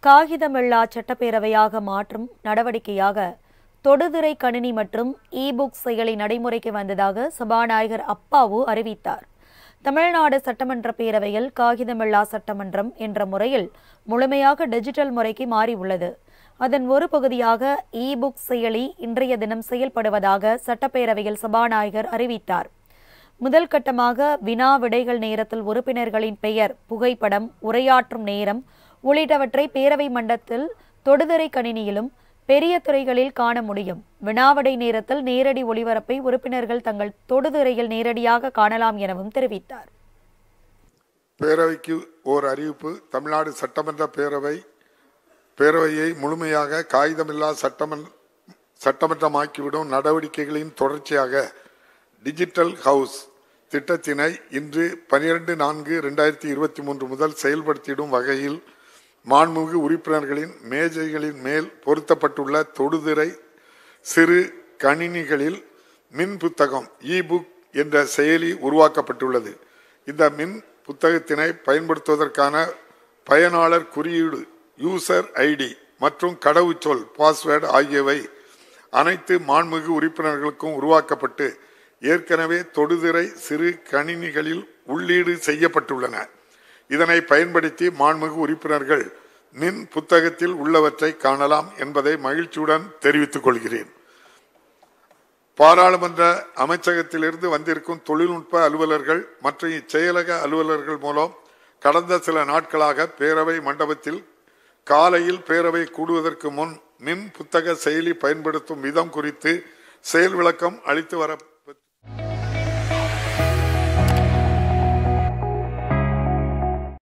காகிதமில்லா சட்டப்பேரவையாக மாற்றும் நடவடிக்கையாக தொடுதிரை கணினி மற்றும் இ புக் செயலி நடைமுறைக்கு வந்ததாக சபாநாயகர் அப்பாவு அறிவித்தார் தமிழ்நாடு சட்டமன்ற பேரவையில் காகிதமில்லா சட்டமன்றம் என்ற முறையில் முழுமையாக டிஜிட்டல் முறைக்கு மாறியுள்ளது அதன் ஒரு பகுதியாக இ புக் செயலி இன்றைய தினம் செயல்படுவதாக சட்டப்பேரவையில் சபாநாயகர் அறிவித்தார் முதல் கட்டமாக வினா விடைகள் நேரத்தில் உறுப்பினர்களின் பெயர் புகைப்படம் உரையாற்றும் நேரம் உள்ளிட்டவற்றை பேரவை மண்டத்தில் தொடுதிரை கணினியிலும் பெரிய துறைகளில் காண முடியும் வினாவிடை நேரத்தில் நேரடி ஒளிபரப்பை உறுப்பினர்கள் தங்கள் தொடுதிரையில் நேரடியாக காணலாம் எனவும் தெரிவித்தார் பேரவைக்கு ஓர் அறிவிப்பு தமிழ்நாடு சட்டமன்ற பேரவை பேரவையை முழுமையாக காகிதமில்லா சட்டமன் சட்டமன்றமாக்கிவிடும் நடவடிக்கைகளின் தொடர்ச்சியாக டிஜிட்டல் ஹவுஸ் திட்டத்தினை இன்று பனிரெண்டு நான்கு ரெண்டாயிரத்தி இருபத்தி மூன்று முதல் செயல்படுத்திடும் வகையில் மாண்புமிகு உறுப்பினர்களின் மேஜைகளின் மேல் பொருத்தப்பட்டுள்ள தொடுதிரை சிறு கணினிகளில் மின் புத்தகம் இ புக் என்ற செயலி உருவாக்கப்பட்டுள்ளது இந்த மின் புத்தகத்தினை பயன்படுத்துவதற்கான பயனாளர் குறியீடு யூசர் ஐடி மற்றும் கடவுச்சொல் பாஸ்வேர்டு ஆகியவை அனைத்து மாண்புமிகு உறுப்பினர்களுக்கும் உருவாக்கப்பட்டு ஏற்கனவே தொடுதிரை சிறு கணினிகளில் உள்ளீடு செய்யப்பட்டுள்ளன இதனை பயன்படுத்தி மாண்புமிகு உறுப்பினர்கள் மின் புத்தகத்தில் உள்ளவற்றை காணலாம் என்பதை மகிழ்ச்சியுடன் தெரிவித்துக் கொள்கிறேன் பாராளுமன்ற அமைச்சகத்திலிருந்து வந்திருக்கும் தொழில்நுட்ப அலுவலர்கள் மற்றும் இச்செயலக அலுவலர்கள் மூலம் கடந்த சில நாட்களாக பேரவை மண்டபத்தில் காலையில் பேரவை கூடுவதற்கு முன் மின் புத்தக செயலி பயன்படுத்தும் விதம் குறித்து செயல் விளக்கம் அளித்து வர